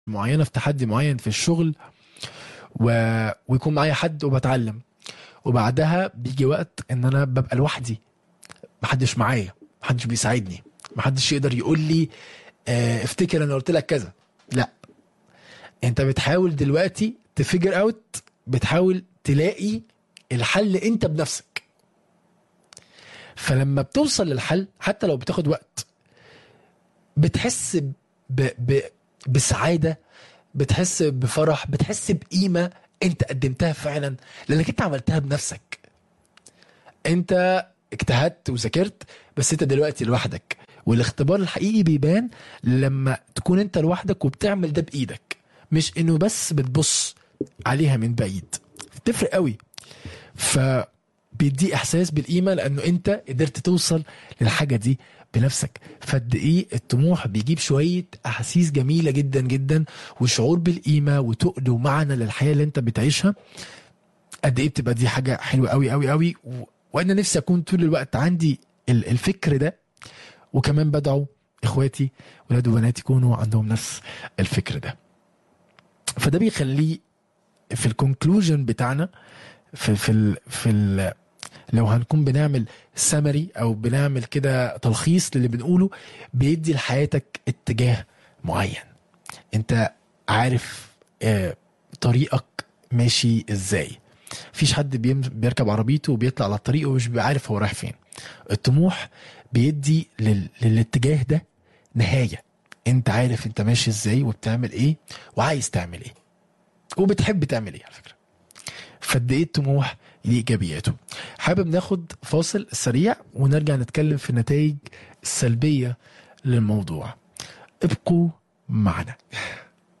معينه في تحدي معين في الشغل و... ويكون معايا حد وبتعلم وبعدها بيجي وقت ان انا ببقى لوحدي محدش معايا محدش بيساعدني محدش يقدر يقول لي اه افتكر انا قلت لك كذا لا انت بتحاول دلوقتي تفجر اوت بتحاول تلاقي الحل انت بنفسك فلما بتوصل للحل حتى لو بتاخد وقت بتحس ب... ب... بسعاده بتحس بفرح بتحس بقيمه انت قدمتها فعلا لانك انت عملتها بنفسك انت اجتهدت وذاكرت بس انت دلوقتي لوحدك والاختبار الحقيقي بيبان لما تكون انت لوحدك وبتعمل ده بايدك مش انه بس بتبص عليها من بعيد تفرق قوي فبيدي احساس بالقيمه لانه انت قدرت توصل للحاجه دي بنفسك فقد ايه الطموح بيجيب شويه احاسيس جميله جدا جدا وشعور بالقيمه وتقل ومعنى للحياه اللي انت بتعيشها قد ايه بتبقى دي حاجه حلوه قوي قوي قوي و... وانا نفسي اكون طول الوقت عندي ال- الفكر ده وكمان بدعو اخواتي ولاد وبنات يكونوا عندهم نفس الفكر ده فده بيخليه في الكونكلوجن بتاعنا في في ال في ال لو هنكون بنعمل سمري او بنعمل كده تلخيص للي بنقوله بيدي لحياتك اتجاه معين انت عارف آه طريقك ماشي ازاي مفيش حد بيم- بيركب عربيته وبيطلع على الطريق ومش بيبقى عارف هو رايح فين الطموح بيدي لل... للاتجاه ده نهايه انت عارف انت ماشي ازاي وبتعمل ايه وعايز تعمل ايه وبتحب تعمل ايه على فكره فقد ايه الطموح ليه ايجابياته حابب ناخد فاصل سريع ونرجع نتكلم في النتائج السلبيه للموضوع ابقوا معنا